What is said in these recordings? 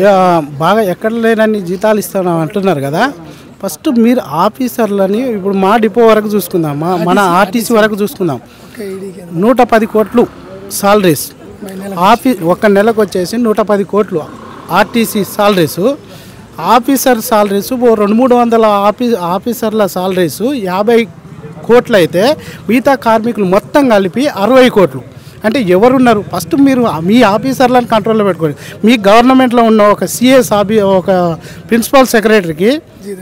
ఆ, బాగా ఎక్కడ లేనన్ని జీతాలు ఇస్తాను అంటున్నారు కదా ఫస్ట్ మీరు ఆఫీసర్లని ఇప్పుడు మా డిపో వరకు చూసుకుందాం మా మన ఆర్టీసీ వరకు చూసుకుందాం నూట పది కోట్లు సాలరీస్ ఆఫీ ఒక నెలకు వచ్చేసి నూట పది కోట్లు ఆర్టీసీ సాలరీస్ ఆఫీసర్ సాలరీస్ ఓ రెండు మూడు వందల ఆఫీ ఆఫీసర్ల సాలరీస్ యాభై కోట్లు అయితే మిగతా కార్మికులు మొత్తం కలిపి అరవై కోట్లు అంటే ఎవరున్నారు ఫస్ట్ మీరు మీ ఆఫీసర్లను కంట్రోల్లో పెట్టుకోండి మీ గవర్నమెంట్లో ఉన్న ఒక సిఎస్ ఆఫీ ఒక ప్రిన్సిపల్ సెక్రటరీకి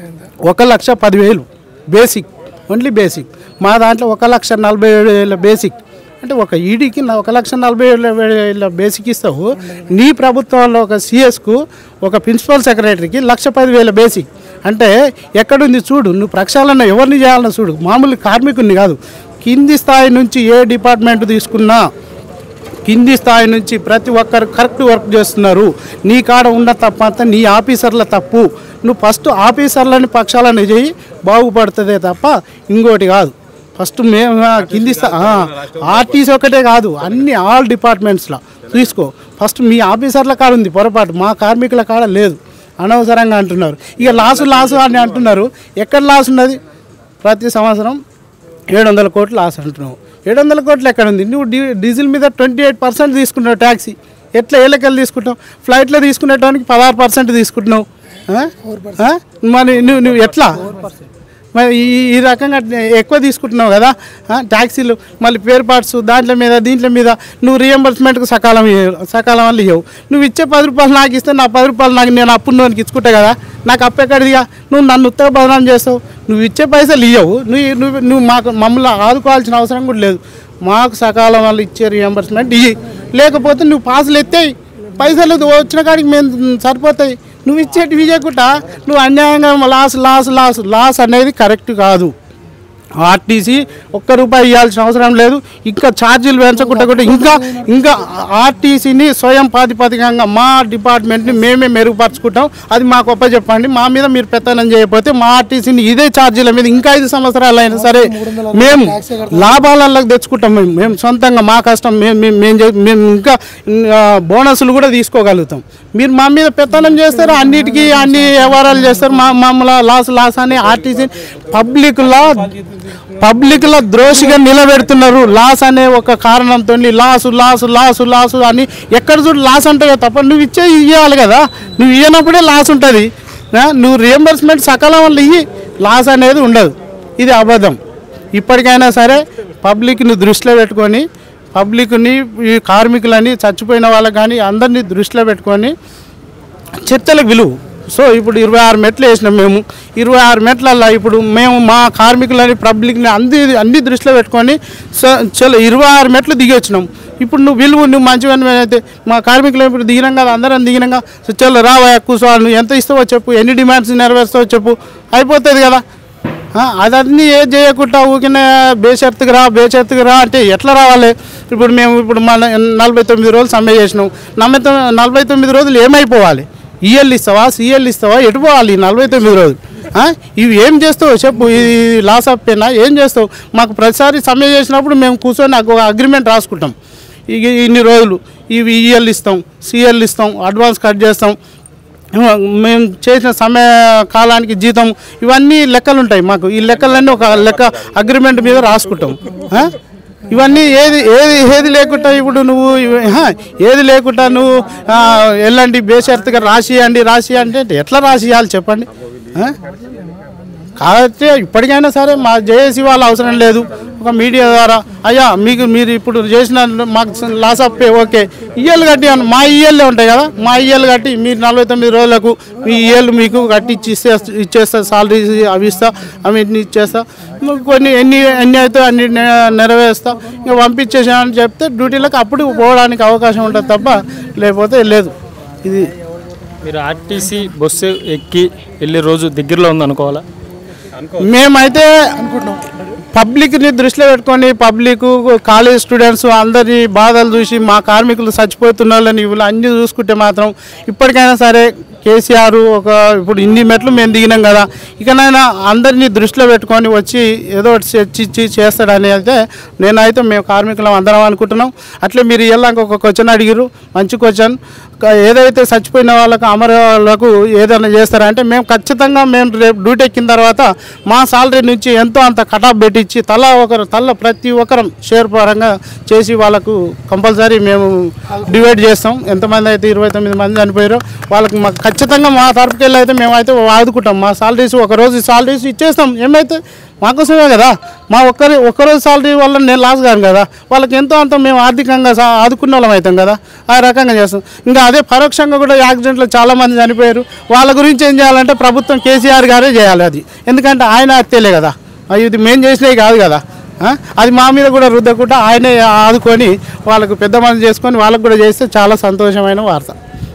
ఒక లక్ష పదివేలు బేసిక్ ఓన్లీ బేసిక్ మా దాంట్లో ఒక లక్ష నలభై ఏడు వేల బేసిక్ అంటే ఒక ఈడీకి నా ఒక లక్ష నలభై ఏడు వేల బేసిక్ ఇస్తావు నీ ప్రభుత్వంలో ఒక సిఎస్కు ఒక ప్రిన్సిపల్ సెక్రటరీకి లక్ష పదివేల బేసిక్ అంటే ఎక్కడుంది చూడు నువ్వు ప్రక్షాళన ఎవరిని చేయాలన్నా చూడు మామూలు కార్మికుడిని కాదు కింది స్థాయి నుంచి ఏ డిపార్ట్మెంట్ తీసుకున్నా కింది స్థాయి నుంచి ప్రతి ఒక్కరు కరెక్ట్ వర్క్ చేస్తున్నారు నీ కాడ ఉన్న తప్పు అంతా నీ ఆఫీసర్ల తప్పు నువ్వు ఫస్ట్ ఆఫీసర్లని పక్షాలను చేయి బాగుపడుతుందే తప్ప ఇంకోటి కాదు ఫస్ట్ మేము ఆ, కింది స్థా ఆర్టీసీ ఒకటే కాదు అన్ని ఆల్ డిపార్ట్మెంట్స్లో తీసుకో ఫస్ట్ మీ ఆఫీసర్ల కాడ ఉంది పొరపాటు మా కార్మికుల కాడ లేదు అనవసరంగా అంటున్నారు ఇక లాసు లాసు అని అంటున్నారు ఎక్కడ లాస్ ఉన్నది ప్రతి సంవత్సరం ఏడు వందల కోట్లు లాస్ అంటున్నావు ఏడు వందల కోట్లు ఎక్కడ ఉంది నువ్వు డీ డీజిల్ మీద ట్వంటీ ఎయిట్ పర్సెంట్ తీసుకుంటావు ట్యాక్సీ ఎట్లా ఏళ్ళకెళ్ళి తీసుకుంటావు ఫ్లైట్లో తీసుకునేటానికి పదహారు పర్సెంట్ తీసుకుంటున్నావు ఆ? ఆ? మరి నువ్వు నువ్వు ఎట్లా మరి ఈ ఈ రకంగా ఎక్కువ తీసుకుంటున్నావు కదా ఆ, ట్యాక్సీలు మళ్ళీ పేర్ పార్ట్స్ దాంట్ల మీద దీంట్ల మీద నువ్వు రియంబర్స్మెంట్కి సకాలం ఇయ్యవు సకాలం వల్ల ఇవ్వవు నువ్వు ఇచ్చే పది రూపాయలు నాకు ఇస్తే నా పది రూపాయలు నాకు నేను అప్పుడు నువ్వు ఇచ్చుకుంటా కదా నాకు అప్పు ఎక్కడిదిగా నువ్వు నన్ను ఉత్తర బదనాం చేస్తావు నువ్వు ఇచ్చే పైసలు ఇవ్వవు నువ్వు నువ్వు నువ్వు మాకు మమ్మల్ని ఆదుకోవాల్సిన అవసరం కూడా లేదు మాకు సకాలం వల్ల ఇచ్చే రియంబర్స్మెంట్ ఇయ్యి లేకపోతే నువ్వు పాసులు ఎత్తేయి పైసలు వచ్చిన కాడికి మేము సరిపోతాయి నువ్వు ఇచ్చేటివి ఇవ్వకుండా నువ్వు అన్యాయంగా లాస్ లాస్ లాస్ లాస్ అనేది కరెక్ట్ కాదు ఆర్టీసీ ఒక్క రూపాయి ఇవ్వాల్సిన అవసరం లేదు ఇంకా ఛార్జీలు పెంచకుండా కూడా ఇంకా ఇంకా ఆర్టీసీని స్వయం ప్రాతిపదికంగా మా డిపార్ట్మెంట్ని మేమే మెరుగుపరుచుకుంటాం అది మాకు ఒప్ప చెప్పండి మా మీద మీరు పెత్తనం చేయకపోతే మా ఆర్టీసీని ఇదే ఛార్జీల మీద ఇంకా ఐదు సంవత్సరాలు అయినా సరే మేము లాభాలలోకి తెచ్చుకుంటాం మేము మేము సొంతంగా మా కష్టం మేము మేము మేము చే- మేము ఇంకా ఆ, బోనస్లు కూడా తీసుకోగలుగుతాం మీరు మా మీద పెత్తనం చేస్తారు అన్నిటికీ అన్ని వ్యవహారాలు చేస్తారు మా మమ్మల్ని లాస్ లాస్ అని ఆర్టీసీ పబ్లిక్లో పబ్లిక్లో ద్రోషిగా నిలబెడుతున్నారు లాస్ అనే ఒక కారణంతో లాసు లాసు లాసు లాసు అని ఎక్కడ చూడు లాస్ ఉంటుంది తప్ప నువ్వు ఇచ్చే ఇవ్వాలి కదా నువ్వు ఇవ్వనప్పుడే లాస్ ఉంటుంది ఆ, నువ్వు రియంబర్స్మెంట్ సకాలం వల్ల ఇయ్యి లాస్ అనేది ఉండదు ఇది అబద్ధం ఇప్పటికైనా సరే పబ్లిక్ని దృష్టిలో పెట్టుకొని పబ్లిక్ని ఈ కార్మికులని చచ్చిపోయిన వాళ్ళకి కానీ అందరినీ దృష్టిలో పెట్టుకొని చర్చలకు విలువ సో ఇప్పుడు ఇరవై ఆరు మెట్లు వేసినాం మేము ఇరవై ఆరు మెట్లల్లో ఇప్పుడు మేము మా కార్మికులని పబ్లిక్ని అన్ని అన్ని దృష్టిలో పెట్టుకొని సో చలో ఇరవై ఆరు మెట్లు దిగి వచ్చినాం ఇప్పుడు నువ్వు విలువ నువ్వు మంచివని అయితే మా కార్మికులు ఇప్పుడు దిగినాం కదా అందరం దిగినాం కదా సో చలో రావా కూర్చో నువ్వు ఎంత ఇస్తావో చెప్పు ఎన్ని డిమాండ్స్ నెరవేరుస్తావో చెప్పు అయిపోతుంది కదా ఆ, అదన్నీ ఏ చేయకుండా ఊకిన బేషరతుకు రా బేషరతుకు రా అంటే ఎట్లా రావాలి ఇప్పుడు మేము ఇప్పుడు మన నలభై తొమ్మిది రోజులు సమ్మె చేసినాం నలభై తొమ్మిది నలభై తొమ్మిది రోజులు ఏమైపోవాలి ఈఎల్ ఇస్తావా సిఎల్ ఇస్తావా ఎటు పోవాలి ఈ నలభై తొమ్మిది రోజులు ఆ? ఇవి ఏం చేస్తావు చెప్పు ఇది లాస్ ఆఫ్ పేనా ఏం చేస్తావు మాకు ప్రతిసారి సమ్మె చేసినప్పుడు మేము కూర్చొని నాకు ఒక అగ్రిమెంట్ రాసుకుంటాం ఇక ఇన్ని రోజులు ఇవి ఈఎల్ ఇస్తాం సిఎల్ ఇస్తాం అడ్వాన్స్ కట్ చేస్తాం మేము చేసిన సమయ కాలానికి జీతం ఇవన్నీ లెక్కలు ఉంటాయి మాకు ఈ లెక్కలన్నీ ఒక లెక్క అగ్రిమెంట్ మీద రాసుకుంటాం ఆ? ఇవన్నీ ఏది ఏది ఏది లేకుండా ఇప్పుడు నువ్వు ఇవి- హా, ఏది లేకుండా నువ్వు ఆ, ఎల్లండి బేషరతుగా రాసియండి రాసి అంటే ఎట్లా రాసియాలి చెప్పండి ఆ? కాబట్టి ఇప్పటికైనా సరే మా జేఏసీ వాళ్ళు అవసరం లేదు ఒక మీడియా ద్వారా అయ్యా మీకు మీరు ఇప్పుడు చేసిన మాకు loss of pay okay EL కట్టి అన్న- మా ఈఎల్ఏ ఉంటాయి కదా మా ఈఎల్ కట్టి మీరు నలభై తొమ్మిది రోజులకు మీ ఈఎల్ మీకు కట్టి ఇచ్చి ఇస్తే ఇచ్చేస్తా సాలరీ అవి ఇస్తా అవి ఇచ్చేస్తా మీకు కొన్ని ఎన్ని ఎన్ని అయితే అన్ని నె- నెరవేరుస్తా ఇంకా పంపించేసామని చెప్తే డ్యూటీలకు అప్పుడు పోవడానికి అవకాశం ఉంటుంది తప్ప లేకపోతే లేదు ఇది మీరు ఆర్టీసీ బస్సు ఎక్కి వెళ్ళే రోజు దగ్గరలో ఉంది అనుకోవాలా మేమైతే పబ్లిక్ని దృష్టిలో పెట్టుకొని పబ్లిక్ కాలేజ్ స్టూడెంట్స్ అందరి బాధలు చూసి మా కార్మికులు చచ్చిపోతున్న వాళ్ళని వీళ్ళు అన్ని చూసుకుంటే మాత్రం ఇప్పటికైనా సరే కేసీఆర్ ఒక ఇప్పుడు ఇన్ని మెట్లు మేము దిగినాం కదా ఇకనైనా అందరినీ దృష్టిలో పెట్టుకొని వచ్చి ఏదో ఒకటి చర్చించి చేస్తాడని అయితే నేనైతే మేము కార్మికులం అందరం అనుకుంటున్నాం అట్లే మీరు ఇవ్వాలని ఒక క్వశ్చన్ అడిగిరు మంచి క్వశ్చన్ క- ఏదైతే చచ్చిపోయిన వాళ్ళకు అమర వాళ్ళకు ఏదైనా చేస్తారంటే మేము ఖచ్చితంగా మేము రేపు డ్యూటీ ఎక్కిన తర్వాత మా సాలరీ నుంచి ఎంతో అంత కటాఫ్ పెట్టించి తలా ఒకరు తల్ల ప్రతి ఒక్కరం షేర్ పరంగా చేసి వాళ్ళకు కంపల్సరీ మేము డివైడ్ చేస్తాం ఎంతమంది అయితే ఇరవై తొమ్మిది మంది చనిపోయారో వాళ్ళకి మాకు ఖచ్చితంగా మా తరపుకి వెళ్ళి అయితే మేమైతే ఆదుకుంటాం మా సాలరీస్ ఒక రోజు సాలరీస్ ఇచ్చేస్తాం ఏమైతే మాకోసమే కదా మా ఒక్కరి ఒక్కరోజు సాలరీ వల్ల నేను లాస్ కాను కదా వాళ్ళకి ఎంతో అంత మేము ఆర్థికంగా సా- ఆదుకున్న వాళ్ళం అవుతాం కదా ఆ రకంగా చేస్తాం ఇంకా అదే పరోక్షంగా కూడా యాక్సిడెంట్లో చాలామంది చనిపోయారు వాళ్ళ గురించి ఏం చేయాలంటే ప్రభుత్వం కేసీఆర్ గారే చేయాలి అది ఎందుకంటే ఆయన హత్యలే కదా అవి ఇది మేము చేసినవి కాదు కదా ఆ? అది మా మీద కూడా రుద్దకుండా ఆయనే ఆదుకొని వాళ్ళకు పెద్ద మంది చేసుకొని వాళ్ళకు కూడా చేస్తే చాలా సంతోషమైన వార్త